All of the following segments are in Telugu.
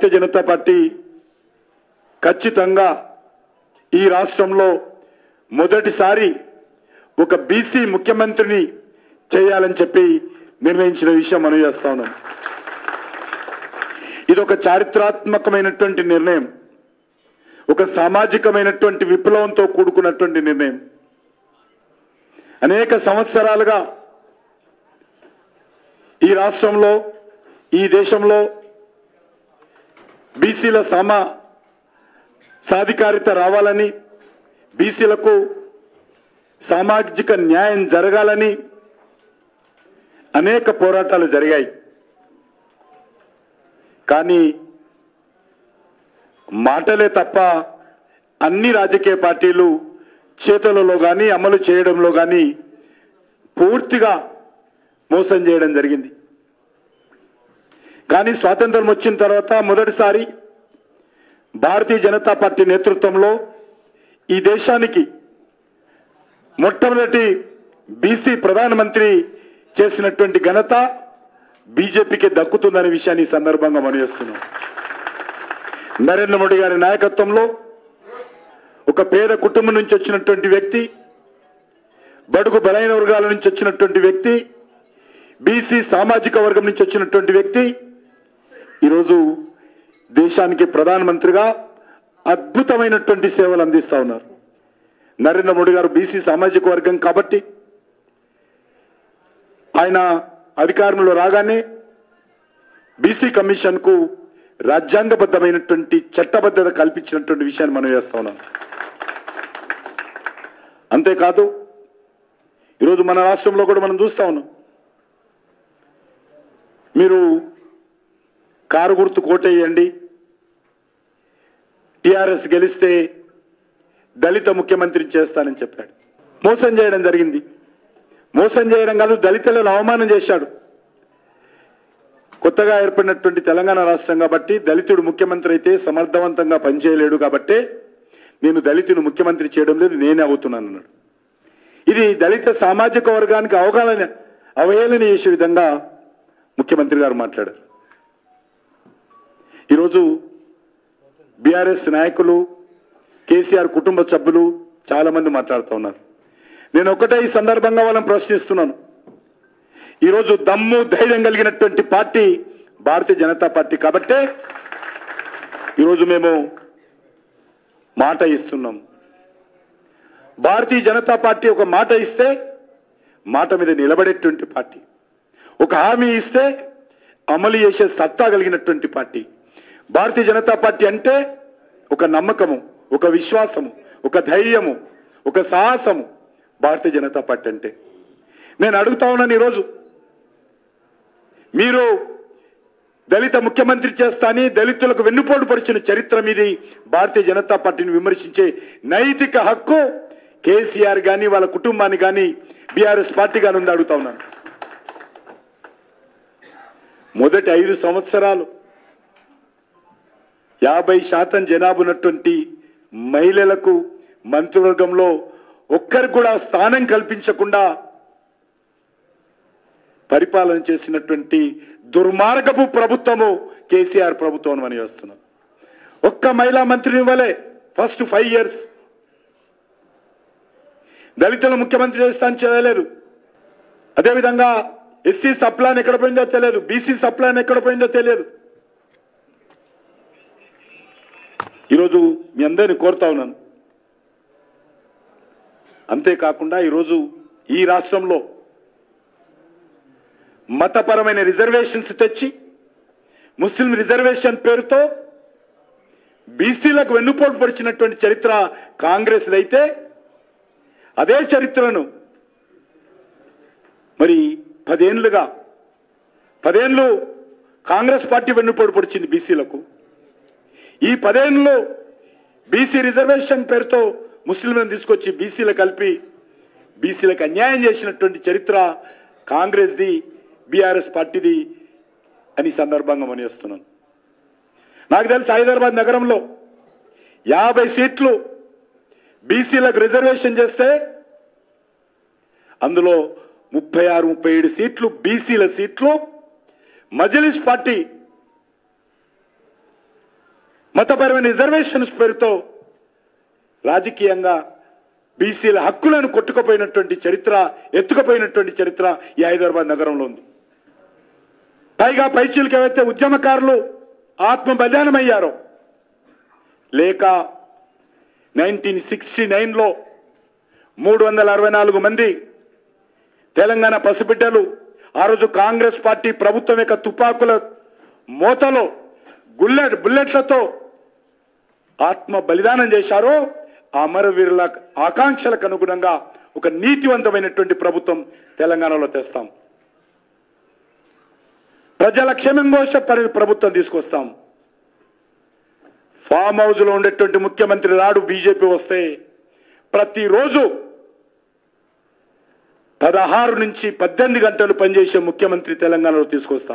భారతీయ జనతా పార్టీ ఖచ్చితంగా ఈ రాష్ట్రంలో మొదటిసారి ఒక బీసీ ముఖ్యమంత్రిని చేయాలని చెప్పి నిర్ణయించిన విషయం మనం చేస్తా ఉన్నాం ఇది ఒక చారిత్రాత్మకమైనటువంటి నిర్ణయం ఒక సామాజికమైనటువంటి విప్లవంతో కూడుకున్నటువంటి నిర్ణయం అనేక సంవత్సరాలుగా ఈ రాష్ట్రంలో ఈ దేశంలో బీసీల సమా సాధికారిత రావాలని బీసీలకు సామాజిక న్యాయం జరగాలని అనేక పోరాటాలు జరిగాయి కానీ మాటలే తప్ప అన్ని రాజకీయ పార్టీలు చేతులలో కానీ అమలు చేయడంలో కానీ పూర్తిగా మోసం చేయడం జరిగింది కానీ స్వాతంత్రం వచ్చిన తర్వాత మొదటిసారి భారతీయ జనతా పార్టీ నేతృత్వంలో ఈ దేశానికి మొట్టమొదటి బీసీ ప్రధానమంత్రి చేసినటువంటి ఘనత బీజేపీకి దక్కుతుందనే విషయాన్ని ఈ సందర్భంగా మనం చేస్తున్నాం నరేంద్ర మోడీ గారి నాయకత్వంలో ఒక పేద కుటుంబం నుంచి వచ్చినటువంటి వ్యక్తి బడుగు బలైన వర్గాల నుంచి వచ్చినటువంటి వ్యక్తి బీసీ సామాజిక వర్గం నుంచి వచ్చినటువంటి వ్యక్తి ఈరోజు దేశానికి ప్రధానమంత్రిగా అద్భుతమైనటువంటి సేవలు అందిస్తా ఉన్నారు నరేంద్ర మోడీ గారు బీసీ సామాజిక వర్గం కాబట్టి ఆయన అధికారంలో రాగానే బీసీ కమిషన్ కు రాజ్యాంగబద్ధమైనటువంటి చట్టబద్ధత కల్పించినటువంటి విషయాన్ని మనం చేస్తా ఉన్నాం అంతేకాదు ఈరోజు మన రాష్ట్రంలో కూడా మనం చూస్తా ఉన్నాం మీరు కారు గుర్తు కోటేయండి టిఆర్ఎస్ గెలిస్తే దళిత ముఖ్యమంత్రి చేస్తానని చెప్పాడు మోసం చేయడం జరిగింది మోసం చేయడం కాదు దళితులను అవమానం చేశాడు కొత్తగా ఏర్పడినటువంటి తెలంగాణ రాష్ట్రం కాబట్టి దళితుడు ముఖ్యమంత్రి అయితే సమర్థవంతంగా పనిచేయలేడు కాబట్టే నేను దళితుని ముఖ్యమంత్రి చేయడం లేదు నేనే అవుతున్నాను అన్నాడు ఇది దళిత సామాజిక వర్గానికి అవగాహన అవహేళన చేసే విధంగా ముఖ్యమంత్రి గారు మాట్లాడారు ఈరోజు బీఆర్ఎస్ నాయకులు కేసీఆర్ కుటుంబ సభ్యులు చాలా మంది మాట్లాడుతూ ఉన్నారు నేను ఒకటే ఈ సందర్భంగా వాళ్ళని ప్రశ్నిస్తున్నాను ఈరోజు దమ్ము ధైర్యం కలిగినటువంటి పార్టీ భారతీయ జనతా పార్టీ కాబట్టే ఈరోజు మేము మాట ఇస్తున్నాం భారతీయ జనతా పార్టీ ఒక మాట ఇస్తే మాట మీద నిలబడేటువంటి పార్టీ ఒక హామీ ఇస్తే అమలు చేసే సత్తా కలిగినటువంటి పార్టీ భారతీయ జనతా పార్టీ అంటే ఒక నమ్మకము ఒక విశ్వాసము ఒక ధైర్యము ఒక సాహసము భారతీయ జనతా పార్టీ అంటే నేను అడుగుతా ఉన్నాను ఈరోజు మీరు దళిత ముఖ్యమంత్రి చేస్తాని దళితులకు వెన్నుపోటు పరిచిన చరిత్ర మీది భారతీయ జనతా పార్టీని విమర్శించే నైతిక హక్కు కేసీఆర్ గాని వాళ్ళ కుటుంబాన్ని కానీ బీఆర్ఎస్ పార్టీ కానీ ఉంది అడుగుతా ఉన్నాను మొదటి ఐదు సంవత్సరాలు యాభై శాతం జనాభా ఉన్నటువంటి మహిళలకు మంత్రివర్గంలో ఒక్కరికి కూడా స్థానం కల్పించకుండా పరిపాలన చేసినటువంటి దుర్మార్గపు ప్రభుత్వము కేసీఆర్ ప్రభుత్వం అని వస్తున్నాం ఒక్క మహిళా మంత్రిని ఇవ్వలే ఫస్ట్ ఫైవ్ ఇయర్స్ దళితుల ముఖ్యమంత్రి చేస్తాను చేయలేదు అదేవిధంగా ఎస్సీ సప్లాన్ ఎక్కడ పోయిందో తెలియదు బీసీ సప్లాన్ ఎక్కడ పోయిందో తెలియదు ఈరోజు మీ అందరిని కోరుతా ఉన్నాను అంతేకాకుండా ఈరోజు ఈ రాష్ట్రంలో మతపరమైన రిజర్వేషన్స్ తెచ్చి ముస్లిం రిజర్వేషన్ పేరుతో బీసీలకు వెన్నుపోటు పొడిచినటువంటి చరిత్ర కాంగ్రెస్ అయితే అదే చరిత్రను మరి పదేళ్లుగా పదేళ్ళు కాంగ్రెస్ పార్టీ వెన్నుపోటు పొడిచింది బీసీలకు ఈ పదేళ్ళలో బీసీ రిజర్వేషన్ పేరుతో ముస్లింలను తీసుకొచ్చి బీసీలు కలిపి బీసీలకు అన్యాయం చేసినటువంటి చరిత్ర కాంగ్రెస్ది బీఆర్ఎస్ పార్టీది అని ఈ సందర్భంగా మనిస్తున్నాను నాకు తెలిసి హైదరాబాద్ నగరంలో యాభై సీట్లు బీసీలకు రిజర్వేషన్ చేస్తే అందులో ముప్పై ఆరు ముప్పై ఏడు సీట్లు బీసీల సీట్లు మజలిస్ పార్టీ మతపరమైన రిజర్వేషన్స్ పేరుతో రాజకీయంగా బీసీల హక్కులను కొట్టుకుపోయినటువంటి చరిత్ర ఎత్తుకుపోయినటువంటి చరిత్ర ఈ హైదరాబాద్ నగరంలో ఉంది పైగా పైచీలకు ఏవైతే ఉద్యమకారులు ఆత్మ బలిదానమయ్యారో లేక నైన్టీన్ సిక్స్టీ నైన్లో మూడు వందల అరవై నాలుగు మంది తెలంగాణ పసిబిడ్డలు ఆ రోజు కాంగ్రెస్ పార్టీ ప్రభుత్వం యొక్క తుపాకుల మోతలో గుల్లెట్ బుల్లెట్లతో ఆత్మ బలిదానం చేశారో ఆ అమరవీరుల ఆకాంక్షలకు అనుగుణంగా ఒక నీతివంతమైనటువంటి ప్రభుత్వం తెలంగాణలో తెస్తాం ప్రజల క్షేమం కోసం పరి- ప్రభుత్వం తీసుకొస్తాం ఫామ్ హౌస్ లో ఉండేటువంటి ముఖ్యమంత్రి రాడు బీజేపీ వస్తే ప్రతిరోజు పదహారు నుంచి పద్దెనిమిది గంటలు పనిచేసే ముఖ్యమంత్రి తెలంగాణలో తీసుకొస్తాం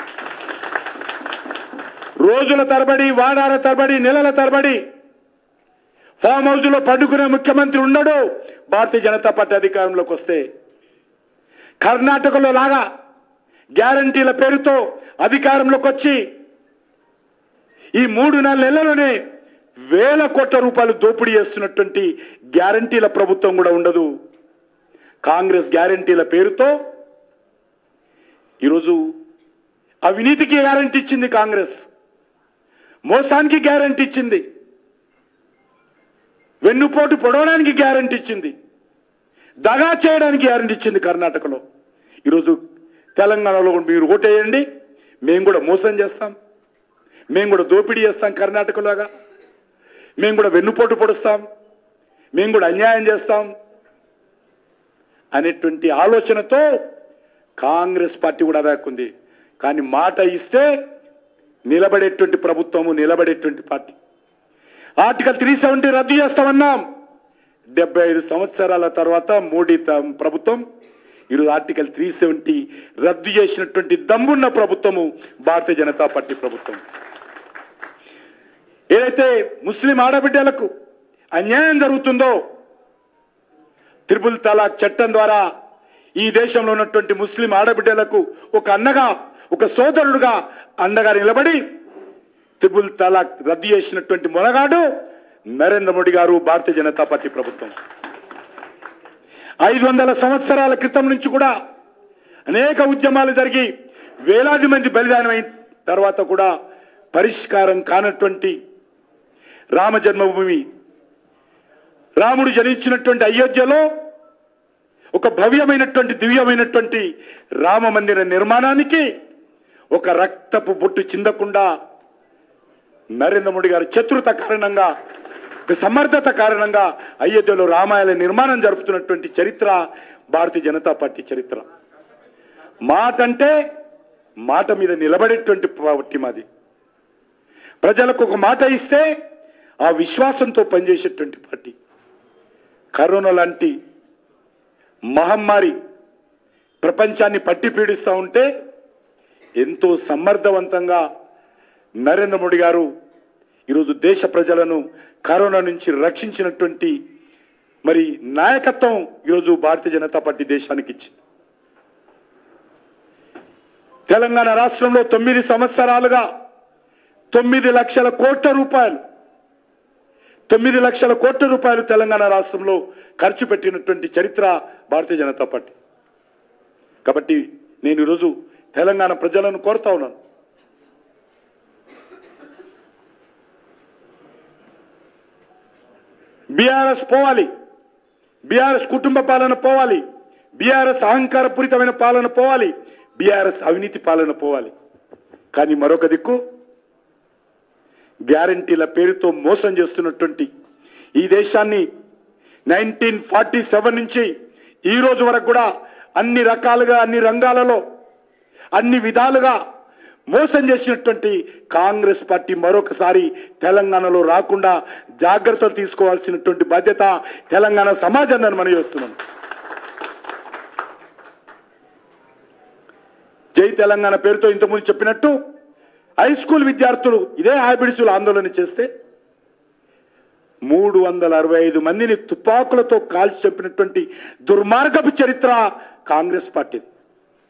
రోజుల తరబడి వారాల తరబడి నెలల తరబడి ఫామ్ హౌస్ లో పండుకునే ముఖ్యమంత్రి ఉండడు భారతీయ జనతా పార్టీ అధికారంలోకి వస్తే కర్ణాటకలో లాగా గ్యారంటీల పేరుతో అధికారంలోకి వచ్చి ఈ మూడు నాలుగు నెలల్లోనే వేల కోట్ల రూపాయలు దోపిడీ చేస్తున్నటువంటి గ్యారంటీల ప్రభుత్వం కూడా ఉండదు కాంగ్రెస్ గ్యారంటీల పేరుతో ఈరోజు అవినీతికి గ్యారంటీ ఇచ్చింది కాంగ్రెస్ మోసానికి గ్యారంటీ ఇచ్చింది వెన్నుపోటు పొడవడానికి గ్యారంటీ ఇచ్చింది దగా చేయడానికి గ్యారంటీ ఇచ్చింది కర్ణాటకలో ఈరోజు తెలంగాణలో కూడా మీరు ఓటేయండి మేము కూడా మోసం చేస్తాం మేము కూడా దోపిడీ చేస్తాం కర్ణాటకలాగా మేము కూడా వెన్నుపోటు పొడుస్తాం మేము కూడా అన్యాయం చేస్తాం అనేటువంటి ఆలోచనతో కాంగ్రెస్ పార్టీ కూడా దాక్కుంది కానీ మాట ఇస్తే నిలబడేటువంటి ప్రభుత్వము నిలబడేటువంటి పార్టీ ఆర్టికల్ త్రీ సెవెంటీ రద్దు చేస్తామన్నాం డెబ్బై ఐదు సంవత్సరాల తర్వాత మోడీ త- ప్రభుత్వం ఈరోజు ఆర్టికల్ త్రీ సెవెంటీ రద్దు చేసినటువంటి దమ్మున్న ప్రభుత్వము భారతీయ జనతా పార్టీ ప్రభుత్వం ఏదైతే ముస్లిం ఆడబిడ్డలకు అన్యాయం జరుగుతుందో త్రిపుల్ తలాక్ చట్టం ద్వారా ఈ దేశంలో ఉన్నటువంటి ముస్లిం ఆడబిడ్డలకు ఒక అన్నగా ఒక సోదరుడుగా అండగా నిలబడి త్రిపుల్ తలాక్ రద్దు చేసినటువంటి మొనగాడు నరేంద్ర మోడీ గారు భారతీయ జనతా పార్టీ ప్రభుత్వం ఐదు వందల సంవత్సరాల క్రితం నుంచి కూడా అనేక ఉద్యమాలు జరిగి వేలాది మంది బలిదానమైన తర్వాత కూడా పరిష్కారం కానటువంటి రామ జన్మభూమి రాముడు జనించినటువంటి అయోధ్యలో ఒక భవ్యమైనటువంటి దివ్యమైనటువంటి రామ మందిర నిర్మాణానికి ఒక రక్తపు బొట్టు చిందకుండా నరేంద్ర మోడీ గారి చతురత కారణంగా ఒక సమర్థత కారణంగా అయోధ్యలో రామాయణ నిర్మాణం జరుపుతున్నటువంటి చరిత్ర భారతీయ జనతా పార్టీ చరిత్ర మాట అంటే మాట మీద నిలబడేటువంటి పార్టీ మాది ప్రజలకు ఒక మాట ఇస్తే ఆ విశ్వాసంతో పనిచేసేటువంటి పార్టీ కరోనా లాంటి మహమ్మారి ప్రపంచాన్ని పట్టి పీడిస్తూ ఉంటే ఎంతో సమర్థవంతంగా నరేంద్ర మోడీ గారు ఈరోజు దేశ ప్రజలను కరోనా నుంచి రక్షించినటువంటి మరి నాయకత్వం ఈరోజు భారతీయ జనతా పార్టీ దేశానికి ఇచ్చింది తెలంగాణ రాష్ట్రంలో తొమ్మిది సంవత్సరాలుగా తొమ్మిది లక్షల కోట్ల రూపాయలు తొమ్మిది లక్షల కోట్ల రూపాయలు తెలంగాణ రాష్ట్రంలో ఖర్చు పెట్టినటువంటి చరిత్ర భారతీయ జనతా పార్టీ కాబట్టి నేను ఈరోజు తెలంగాణ ప్రజలను కోరుతా ఉన్నాను బీఆర్ఎస్ పోవాలి బీఆర్ఎస్ కుటుంబ పాలన పోవాలి బీఆర్ఎస్ అహంకారపూరితమైన పాలన పోవాలి బీఆర్ఎస్ అవినీతి పాలన పోవాలి కానీ మరొక దిక్కు గ్యారంటీల పేరుతో మోసం చేస్తున్నటువంటి ఈ దేశాన్ని నైన్టీన్ ఫార్టీ సెవెన్ నుంచి ఈ రోజు వరకు కూడా అన్ని రకాలుగా అన్ని రంగాలలో అన్ని విధాలుగా మోసం చేసినటువంటి కాంగ్రెస్ పార్టీ మరొకసారి తెలంగాణలో రాకుండా జాగ్రత్తలు తీసుకోవాల్సినటువంటి బాధ్యత తెలంగాణ సమాజాన్ని మనం చేస్తున్నాం జై తెలంగాణ పేరుతో ఇంతకుముందు చెప్పినట్టు హై స్కూల్ విద్యార్థులు ఇదే హ్యాబిట్స్లు ఆందోళన చేస్తే మూడు వందల అరవై ఐదు మందిని తుపాకులతో కాల్చి చెప్పినటువంటి దుర్మార్గపు చరిత్ర కాంగ్రెస్ పార్టీ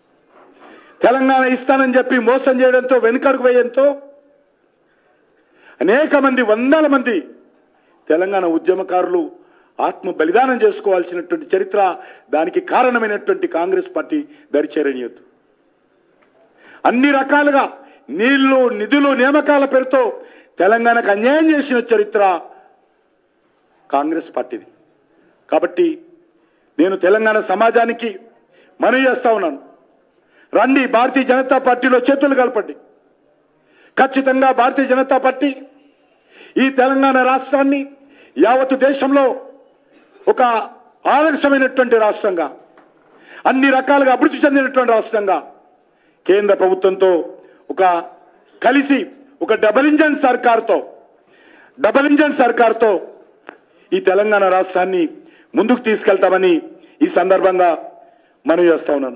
తెలంగాణ ఇస్తానని చెప్పి మోసం చేయడంతో వెనుకడుగు వేయంతో అనేక మంది వందల మంది తెలంగాణ ఉద్యమకారులు ఆత్మ బలిదానం చేసుకోవాల్సినటువంటి చరిత్ర దానికి కారణమైనటువంటి కాంగ్రెస్ పార్టీ దరిచేరనీయద్దు అన్ని రకాలుగా నీళ్లు నిధులు నియామకాల పేరుతో తెలంగాణకు అన్యాయం చేసిన చరిత్ర కాంగ్రెస్ పార్టీది కాబట్టి నేను తెలంగాణ సమాజానికి మనవి చేస్తా ఉన్నాను రండి భారతీయ జనతా పార్టీలో చేతులు కలపండి ఖచ్చితంగా భారతీయ జనతా పార్టీ ఈ తెలంగాణ రాష్ట్రాన్ని యావత్ దేశంలో ఒక ఆదర్శమైనటువంటి రాష్ట్రంగా అన్ని రకాలుగా అభివృద్ధి చెందినటువంటి రాష్ట్రంగా కేంద్ర ప్రభుత్వంతో ఒక కలిసి ఒక డబల్ ఇంజన్ సర్కార్తో డబల్ ఇంజన్ సర్కార్తో ఈ తెలంగాణ రాష్ట్రాన్ని ముందుకు తీసుకెళ్తామని ఈ సందర్భంగా మనవి చేస్తా ఉన్నాను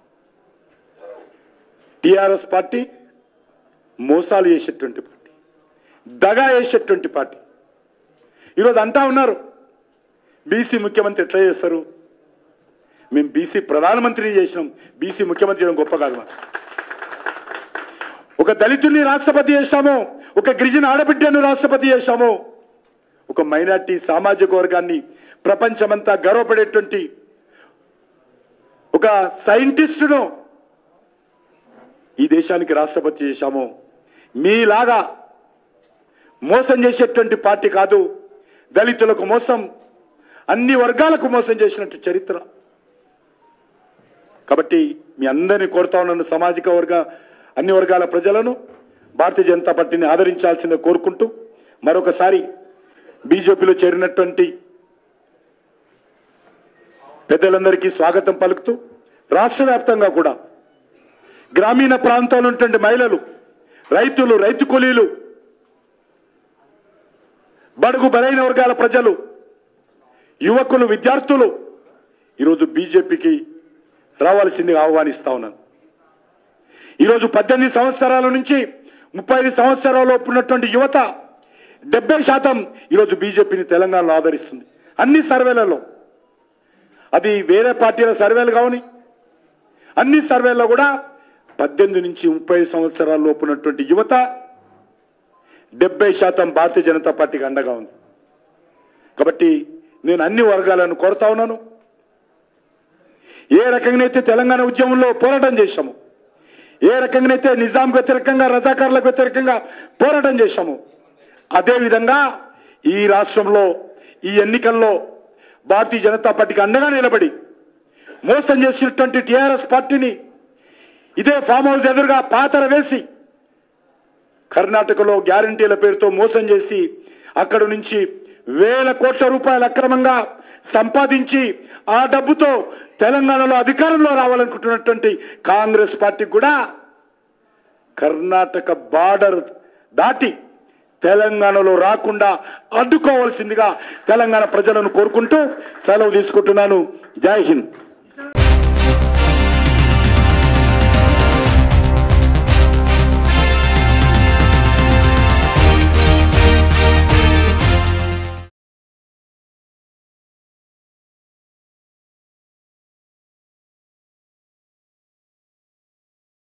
టిఆర్ఎస్ పార్టీ మోసాలు చేసేటువంటి పార్టీ దగా చేసేటువంటి పార్టీ ఈరోజు అంటా ఉన్నారు బీసీ ముఖ్యమంత్రి ఎట్లా చేస్తారు మేము బీసీ ప్రధానమంత్రిని చేసినాం బీసీ ముఖ్యమంత్రి చేయడం గొప్ప కాదు మాకు ఒక దళితుల్ని రాష్ట్రపతి చేశాము ఒక గిరిజన ఆడబిడ్డను రాష్ట్రపతి చేశాము ఒక మైనార్టీ సామాజిక వర్గాన్ని ప్రపంచమంతా గర్వపడేటువంటి ఒక సైంటిస్టును ఈ దేశానికి రాష్ట్రపతి చేశాము మీలాగా మోసం చేసేటువంటి పార్టీ కాదు దళితులకు మోసం అన్ని వర్గాలకు మోసం చేసినట్టు చరిత్ర కాబట్టి మీ అందరినీ కోరుతా ఉన్నాను సామాజిక వర్గ అన్ని వర్గాల ప్రజలను భారతీయ జనతా పార్టీని ఆదరించాల్సిందే కోరుకుంటూ మరొకసారి బీజేపీలో చేరినటువంటి పెద్దలందరికీ స్వాగతం పలుకుతూ రాష్ట్ర వ్యాప్తంగా కూడా గ్రామీణ ప్రాంతాల్లో ఉన్నటువంటి మహిళలు రైతులు రైతు కూలీలు బడుగు బలైన వర్గాల ప్రజలు యువకులు విద్యార్థులు ఈరోజు బీజేపీకి రావాల్సిందిగా ఆహ్వానిస్తా ఉన్నాను ఈరోజు పద్దెనిమిది సంవత్సరాల నుంచి ముప్పై ఐదు సంవత్సరాల ఉన్నటువంటి యువత డెబ్బై శాతం ఈరోజు బీజేపీని తెలంగాణలో ఆదరిస్తుంది అన్ని సర్వేలలో అది వేరే పార్టీల సర్వేలు కావని అన్ని సర్వేల్లో కూడా పద్దెనిమిది నుంచి ముప్పై సంవత్సరాల లోపు ఉన్నటువంటి యువత డెబ్బై శాతం భారతీయ జనతా పార్టీకి అండగా ఉంది కాబట్టి నేను అన్ని వర్గాలను కోరుతా ఉన్నాను ఏ రకంగానైతే తెలంగాణ ఉద్యమంలో పోరాటం చేశాము ఏ రకంగానైతే నిజాం వ్యతిరేకంగా రజాకారులకు వ్యతిరేకంగా పోరాటం చేశాము అదేవిధంగా ఈ రాష్ట్రంలో ఈ ఎన్నికల్లో భారతీయ జనతా పార్టీకి అండగా నిలబడి మోసం చేసినటువంటి టీఆర్ఎస్ పార్టీని ఇదే ఫామ్ హౌస్ ఎదురుగా పాతర వేసి కర్ణాటకలో గ్యారంటీల పేరుతో మోసం చేసి అక్కడ నుంచి వేల కోట్ల రూపాయలు అక్రమంగా సంపాదించి ఆ డబ్బుతో తెలంగాణలో అధికారంలో రావాలనుకుంటున్నటువంటి కాంగ్రెస్ పార్టీకి కూడా కర్ణాటక బార్డర్ దాటి తెలంగాణలో రాకుండా అడ్డుకోవాల్సిందిగా తెలంగాణ ప్రజలను కోరుకుంటూ సెలవు తీసుకుంటున్నాను జై హింద్